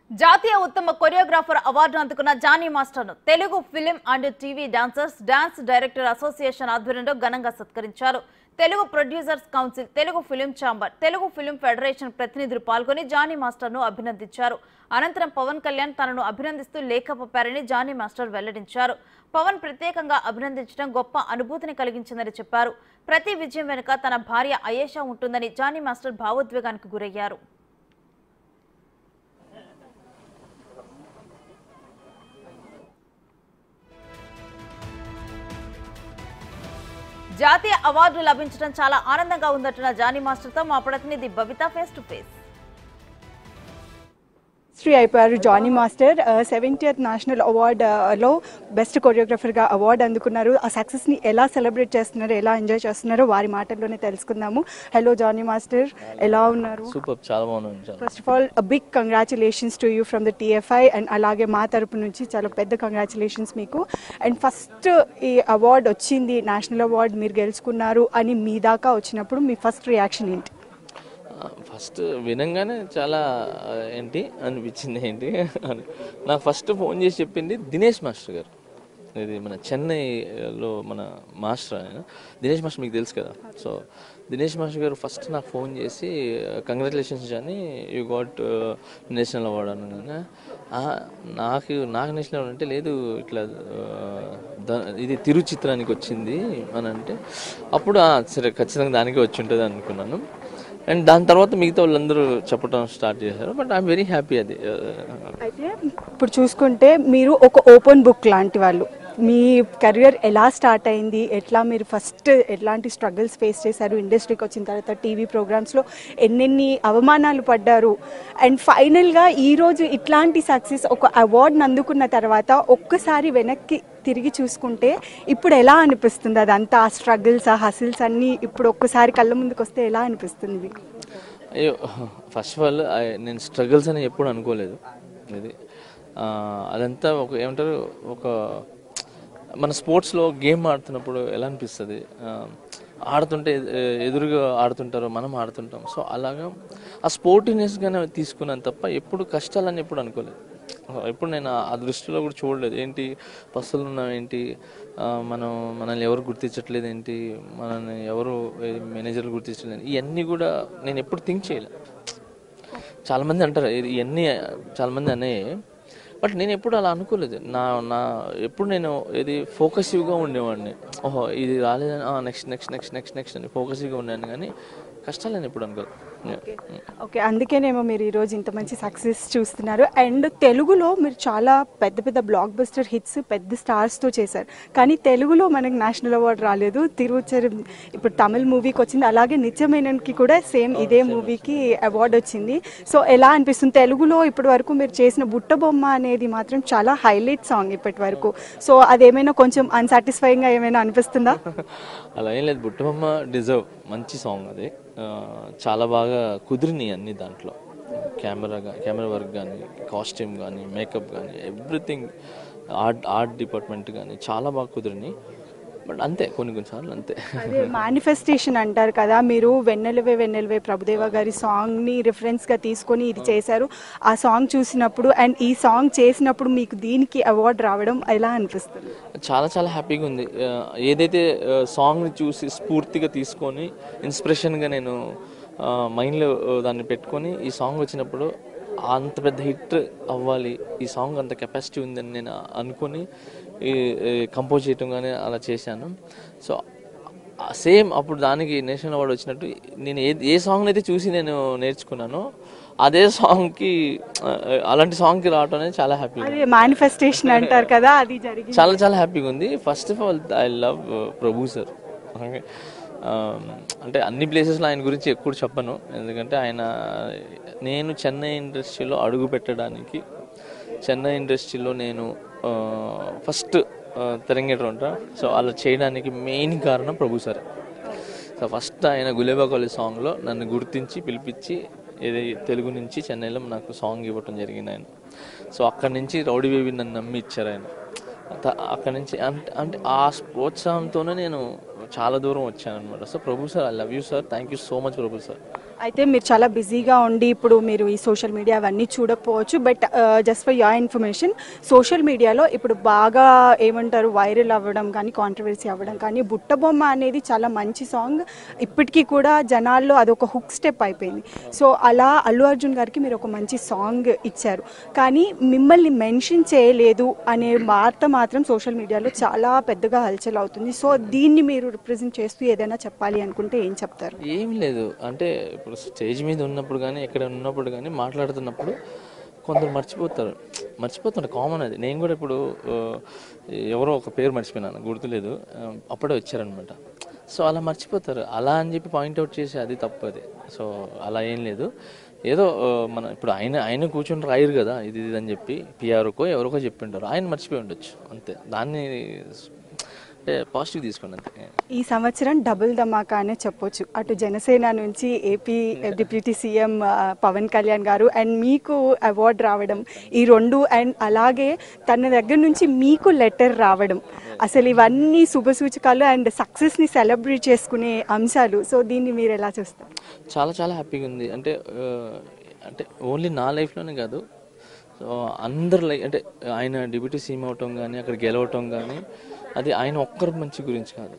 జాతీయ ఉత్తమ choreographer award అందుకున్న జానీ మాస్టర్ను Telugu film and TV dancers dance director association ఆధ్వర్యంలో ఘనంగా సత్కరించారు Telugu producers council Telugu film chamber Telugu film federation ప్రతినిధులు పాల్గొని జానీ మాస్టర్ను అభినందించారు అనంతరం పవన్ కళ్యాణ్ తనను అభినందిస్తూ లేఖ పంపారని జానీ మాస్టర్ వెల్లడించారు పవన్ ప్రత్యేకంగా అభినందించడం గొప్ప అనుభూతిని కలిగించిందని చెప్పారు ప్రతి విజయం వెనుక తన భార్య అయేషా ఉంటుందని జానీ మాస్టర్ భావోద్వేగానికి గురయ్యారు జాతీయ అవార్డు లభించడం చాలా ఆనందంగా ఉందంటున్న జానీ మాస్టర్తో మా ప్రతినిధి బబితా ఫేస్ టు ఫేస్ శ్రీ అయిపోయారు Jani master seventieth national award లో బెస్ట్ కొరియోగ్రఫర్గా అవార్డు అందుకున్నారు ఆ సక్సెస్ని ఎలా సెలబ్రేట్ చేస్తున్నారు ఎలా ఎంజాయ్ చేస్తున్నారో వారి మాటల్లోనే తెలుసుకుందాము హలో జానీ మాస్టర్ ఎలా ఉన్నారు సూపర్ చాలా బాగున్నాను చాలా first of all big congratulations to you from the TFI and అలాగే మా తరపు నుంచి చాలా పెద్ద కంగ్రాచులేషన్స్ మీకు అండ్ ఫస్ట్ ఈ అవార్డు వచ్చింది నేషనల్ అవార్డు మీరు గెలుచుకున్నారు అని మీ దాకా వచ్చినప్పుడు మీ ఫస్ట్ రియాక్షన్ ఏంటి ఫస్ట్ వినంగానే చాలా ఆ, ఏంటి అనిపించింది ఏంటి అని నాకు ఫస్ట్ ఫోన్ చేసి చెప్పింది దినేష్ మాస్టర్ గారు ఇది మన చెన్నైలో మన మాస్టర్ ఆయన దినేష్ మాస్టర్ మీకు తెలుసు కదా so Dinesh master garu first నాకు ఫోన్ చేసి కంగ్రాచులేషన్స్ అని యూ గాట్ నేషనల్ అవార్డ్ అనగానే "ఆ, నాకు నాకు నేషనల్ అవార్డు అంటే లేదు ఇట్లా ఆ, ద- ఇది తిరుచిత్రానికి వచ్చింది అని అంటే అప్పుడు "ఆ, సరే ఖచ్చితంగా దానికి వచ్చి ఉంటుంది అనుకున్నాను అండ్ దాని తర్వాత మిగతా వాళ్ళందరూ చెప్పడం స్టార్ట్ చేశారు బట్ ఐఎమ్ వెరీ హ్యాపీ అది అయితే ఇప్పుడు చూసుకుంటే మీరు ఒక ఓపెన్ బుక్ లాంటి వాళ్ళు మీ కెరియర్ ఎలా స్టార్ట్ అయింది ఎట్లా మీరు ఫస్ట్ ఎట్లాంటి స్ట్రగుల్స్ ఫేస్ చేశారు ఇండస్ట్రీకి వచ్చిన తర్వాత టీవీ ప్రోగ్రామ్స్లో ఎన్నెన్ని అవమానాలు పడ్డారు అండ్ ఫైనల్గా ఈరోజు ఇట్లాంటి సక్సెస్ ఒక అవార్డుని అందుకున్న తర్వాత ఒక్కసారి వెనక్కి తిరిగి చూసుకుంటే ఇప్పుడు ఎలా అనిపిస్తుంది అదంతా ఆ స్ట్రగుల్స్ ఆ హసిల్స్ అన్నీ ఇప్పుడు ఒక్కసారి కళ్ళ ముందుకు వస్తే ఎలా అనిపిస్తుంది మీకు అయ్యో ఫస్ట్ ఆఫ్ ఆల్ నేను స్ట్రగుల్స్ అని ఎప్పుడు అనుకోలేదు ఇది ఆ, అదంతా ఒక ఏమంటారు ఒక మన స్పోర్ట్స్లో గేమ్ ఆడుతున్నప్పుడు ఎలా అనిపిస్తుంది ఆ, ఆడుతుంటే ఎ- ఎదురుగా ఆడుతుంటారు మనం ఆడుతుంటాం సో అలాగా ఆ స్పోర్టివ్నెస్గానే తీసుకున్నాను తప్ప ఎప్పుడు కష్టాలని ఎప్పుడు అనుకోలేదు ఎప్పుడు నేను ఆ- ఆ దృష్టిలో కూడా చూడలేదు ఏంటి పస్తులు ఉన్నాం ఏంటి ఆ, మనం మనల్ని ఎవరు గుర్తించట్లేదు ఏంటి మనల్ని ఎవరు మేనేజర్లు గుర్తించట్లేదు ఇవన్నీ కూడా నేను ఎప్పుడు థింక్ చేయలే చాలా మంది అంటారు ఇది- ఇవన్నీ చాలా మంది అన్నాయి బట్ నేను ఎప్పుడు అలా అనుకోలేదు నా నా ఎప్పుడు నేను ఇది ఫోకసివ్గా ఉండేవాడిని ఓహో ఇది రాలేదని next next next next next అని ఫోకసివ్గా ఉన్నాను కానీ కష్టాలు నేను ఎప్పుడు అనుకోలేదు ఓకే అందుకేనేమో మీరు ఈరోజు ఇంత మంచి సక్సెస్ చూస్తున్నారు అండ్ తెలుగులో మీరు చాలా పెద్ద పెద్ద బ్లాక్ బస్టర్ హిట్స్ పెద్ద స్టార్స్తో చేశారు కానీ తెలుగులో మనకి నేషనల్ అవార్డు రాలేదు తిరుచరు ఇప్పుడు తమిళ్ మూవీకి వచ్చింది అలాగే నిత్యమేనన్కి కూడా సేమ్ ఇదే మూవీకి అవార్డు వచ్చింది సో ఎలా అనిపిస్తుంది తెలుగులో ఇప్పటి వరకు మీరు చేసిన బుట్ట బొమ్మ అనేది మాత్రం చాలా హైలైట్ సాంగ్ ఇప్పటి వరకు సో అదేమైనా కొంచెం అన్సాటిస్ఫైయింగ్గా ఏమైనా అనిపిస్తుందా అలా ఏం లేదు బుట్టబొమ్మ డిజర్వ్ మంచి సాంగ్ అది ఆ, చాలా బాగా కుదిరినాయి అన్ని దాంట్లో కెమెరా కెమెరా వర్క్ కానీ కాస్ట్యూమ్ కానీ మేకప్ కానీ ఎవ్రీథింగ్ ఆర్ట్ ఆర్ట్ డిపార్ట్మెంట్ కానీ చాలా బాగా కుదిరినాయి బట్ అంతే కొన్ని కొన్నిసార్లు అంతే అదే మేనిఫెస్టేషన్ అంటారు కదా మీరు వెన్నెలవే వెన్నెలవే ప్రభుదేవ గారి సాంగ్ ని రిఫరెన్స్ గా తీసుకొని ఇది చేశారు ఆ సాంగ్ చూసినప్పుడు అండ్ ఈ సాంగ్ చేసినప్పుడు మీకు దీనికి అవార్డు రావడం ఎలా అనిపిస్తుంది చాలా చాలా హ్యాపీగా ఉంది ఆ, ఏదైతే సాంగ్ని చూసి స్ఫూర్తిగా తీసుకొని ఇన్స్పిరేషన్గా నేను మైండ్లో దాన్ని పెట్టుకొని ఈ సాంగ్ వచ్చినప్పుడు అంత పెద్ద హిట్ అవ్వాలి ఈ సాంగ్ అంత కెపాసిటీ ఉందని నేను అనుకొని కంపోజ్ చేయటం కానీ అలా చేశాను సో సేమ్ అప్పుడు దానికి నేషనల్ అవార్డు వచ్చినట్టు నేను ఏ ఏ సాంగ్ అయితే చూసి నేను నేర్చుకున్నానో అదే సాంగ్కి అలాంటి సాంగ్కి రావటం అనేది చాలా హ్యాపీ అదే మేనిఫెస్టేషన్ అంటారు కదా అది జరిగింది చాలా చాలా హ్యాపీగా ఉంది first of all I love Prabhu sir అంటే అన్ని ప్లేసెస్లో ఆయన గురించి ఎక్కువ చెప్పను ఎందుకంటే ఆయన నేను చెన్నై ఇండస్ట్రీలో అడుగు పెట్టడానికి చెన్నై ఇండస్ట్రీలో నేను ఫస్ట్ తెరంగేటర్ ఉంటా సో అలా చేయడానికి మెయిన్ కారణం ప్రభు సార్ సో ఫస్ట్ ఆయన గులేబా కాలేజ్ సాంగ్లో నన్ను గుర్తించి పిలిపించి ఏది తెలుగు నుంచి చెన్నైలో నాకు సాంగ్ ఇవ్వటం జరిగింది ఆయన సో అక్కడి నుంచి రౌడీ బేబీ నన్ను నమ్మి ఇచ్చారు ఆయన త- అక్కడి నుంచి అంటే అంటే ఆ ప్రోత్సాహంతోనే నేను చాలా దూరం వచ్చాను అనమాట so Prabhu sir I love you sir thank you so much Prabhu sir అయితే మీరు చాలా బిజీగా ఉండి ఇప్పుడు మీరు ఈ సోషల్ మీడియా అవన్నీ చూడకపోవచ్చు but just for your information social మీడియాలో ఇప్పుడు బాగా ఏమంటారు వైరల్ అవ్వడం కానీ కాంట్రవర్సీ అవ్వడం కానీ బుట్టబొమ్మ అనేది చాలా మంచి సాంగ్ ఇప్పటికీ కూడా జనాల్లో అదొక హుక్ స్టెప్ అయిపోయింది సో అలా అల్లు అర్జున్ గారికి మీరు ఒక మంచి సాంగ్ ఇచ్చారు కానీ మిమ్మల్ని మెన్షన్ చేయలేదు అనే వార్త మాత్రం సోషల్ మీడియాలో చాలా పెద్దగా హల్చల్ అవుతుంది సో దీన్ని మీరు రిప్రజెంట్ చేస్తూ ఏదైనా చెప్పాలి అనుకుంటే ఏం చెప్తారు ఏం లేదు అంటే ఇప్పుడు స్టేజ్ మీద ఉన్నప్పుడు కానీ ఎక్కడ ఉన్నప్పుడు కానీ మాట్లాడుతున్నప్పుడు కొందరు మర్చిపోతారు మర్చిపోతారు కామన్ అది నేను కూడా ఇప్పుడు ఆ, ఎవరో ఒక పేరు మర్చిపోయినాను గుర్తులేదు ఆ, అప్పుడే వచ్చారనమాట సో అలా మర్చిపోతారు అలా అని చెప్పి పాయింట్అవుట్ చేసి అది తప్పు అది సో అలా ఏం లేదు ఏదో ఆ, మన ఇప్పుడు ఆయన ఆయన కూర్చొని రాయరు కదా ఇది ఇది అని చెప్పి పిఆర్కో ఎవరికో చెప్పి ఉంటారు ఆయన మర్చిపోయి ఉండొచ్చు అంతే దాన్ని అంటే పాజిటివ్ తీసుకోండి అంతే ఈ సంవత్సరం డబుల్ ధమాకా అనే చెప్పొచ్చు అటు జనసేన నుంచి ఏపీ డిప్యూటీ సీఎం ఆ, పవన్ కళ్యాణ్ గారు అండ్ మీకు అవార్డు రావడం ఈ రెండు అండ్ అలాగే తన దగ్గర నుంచి మీకు లెటర్ రావడం అసలు ఇవన్నీ శుభ సూచకాలు అండ్ సక్సెస్ని సెలబ్రేట్ చేసుకునే అంశాలు సో దీన్ని మీరు ఎలా చూస్తారు చాలా చాలా హ్యాపీగా ఉంది అంటే ఆ, అంటే ఓన్లీ నా లైఫ్లోనే కాదు సో అందరు లైఫ్ అంటే ఆయన డిప్యూటీ సీఎం అవటం కానీ అక్కడ గెలవటం కానీ అది ఆయన ఒక్కరి మంచి గురించి కాదు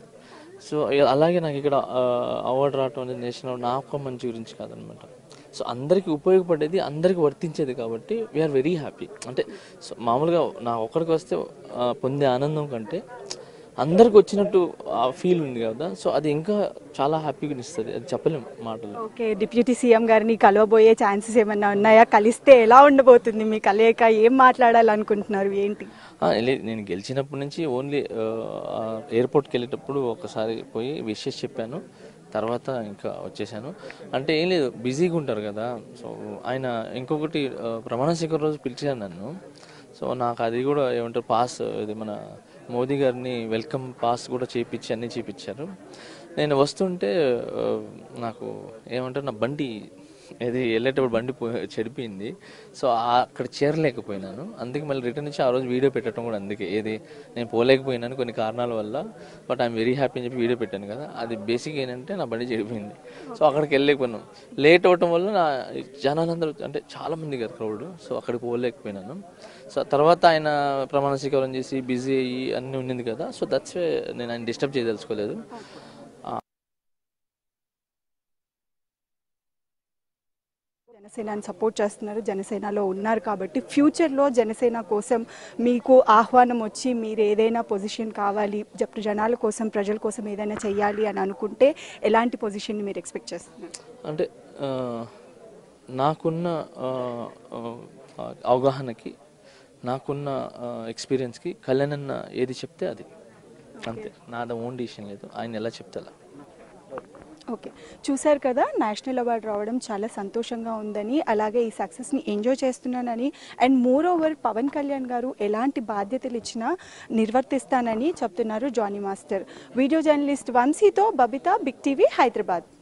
సో అలాగే నాకు ఇక్కడ అవార్డు రావటం అనేది నేషనల్ నా ఒక్క మంచి గురించి కాదనమాట సో అందరికీ ఉపయోగపడేది అందరికీ వర్తించేది కాబట్టి వీఆర్ వెరీ హ్యాపీ అంటే సో మామూలుగా నా ఒక్కడికి వస్తే ఆ, పొందే ఆనందం కంటే అందరికి వచ్చినట్టు ఆ ఫీల్ ఉంది కదా సో అది ఇంకా చాలా హ్యాపీగా ఇస్తుంది అది చెప్పలేం మాటలు ఓకే డిప్యూటీ సీఎం గారిని కలవబోయే ఛాన్సెస్ ఏమన్నా ఉన్నాయా కలిస్తే ఎలా ఉండబోతుంది మీ కలయిక ఏం మాట్లాడాలనుకుంటున్నారు ఏంటి ఆ, లే- నేను గెలిచినప్పటి నుంచి ఓన్లీ ఎయిర్పోర్ట్కి వెళ్ళేటప్పుడు ఒకసారి పోయి విషెస్ చెప్పాను తర్వాత ఇంకా వచ్చేసాను అంటే ఏం లేదు బిజీగా ఉంటారు కదా సో ఆయన ఇంకొకటి ఆ, ప్రమాణ స్వీకారం రోజు పిలిచాను నన్ను సో నాకు అది కూడా ఏమంటారు పాస్ ఇది మన మోదీ గారిని వెల్కమ్ పాస్ కూడా చేయించి అన్నీ చేయించారు నేను వస్తుంటే ఆ, నాకు ఏమంటారు నా బండి ఇది వెళ్ళేటప్పుడు బండి పో- చెడిపోయింది సో ఆ- అక్కడ చేరలేకపోయినాను అందుకే మళ్ళీ రిటర్న్ ఇచ్చి ఆ రోజు వీడియో పెట్టడం కూడా అందుకే ఏది నేను పోలేకపోయినాను కొన్ని కారణాల వల్ల బట్ ఐఎమ్ వెరీ హ్యాపీ అని చెప్పి వీడియో పెట్టాను కదా అది బేసిక్ ఏంటంటే నా బండి చెడిపోయింది సో అక్కడికి వెళ్ళలేకపోయినాం లేట్ అవ్వటం వల్ల నా జనాలందరూ అంటే చాలా మంది కదా క్రౌడ్ సో అక్కడికి పోలేకపోయినాను సో తర్వాత ఆయన ప్రమాణ స్వీకారం చేసి బిజీ అయ్యి అన్నీ ఉండింది కదా సో దట్స్ నేను ఆయన డిస్టర్బ్ చేయదలుచుకోలేదు జనసేనని సపోర్ట్ చేస్తున్నారు జనసేనలో ఉన్నారు కాబట్టి ఫ్యూచర్లో జనసేన కోసం మీకు ఆహ్వానం వచ్చి మీరు ఏదైనా పొజిషన్ కావాలి జప్ జనాల కోసం ప్రజల కోసం ఏదైనా చెయ్యాలి అని అనుకుంటే ఎలాంటి పొజిషన్ని మీరు ఎక్స్పెక్ట్ చేస్తున్నారు అంటే ఆ, నాకున్న ఆ, ఆ, అవగాహనకి నాకున్న ఎక్స్పీరియన్స్కి కళ్యాణ్ అన్న ఏది చెప్తే అది అంతే నాది ఓన్ డిసిషన్ లేదు ఆయన ఎలా చెప్తే అలా ఓకే చూశారు కదా నేషనల్ అవార్డు రావడం చాలా సంతోషంగా ఉందని అలాగే ఈ సక్సెస్ని ఎంజాయ్ చేస్తున్నానని and moreover Pawan Kalyan garu ఎలాంటి బాధ్యతలు ఇచ్చినా నిర్వర్తిస్తానని చెప్తున్నారు జానీ మాస్టర్ వీడియో జర్నలిస్ట్ వంశీతో బబిత బిగ్ టీవీ హైదరాబాద్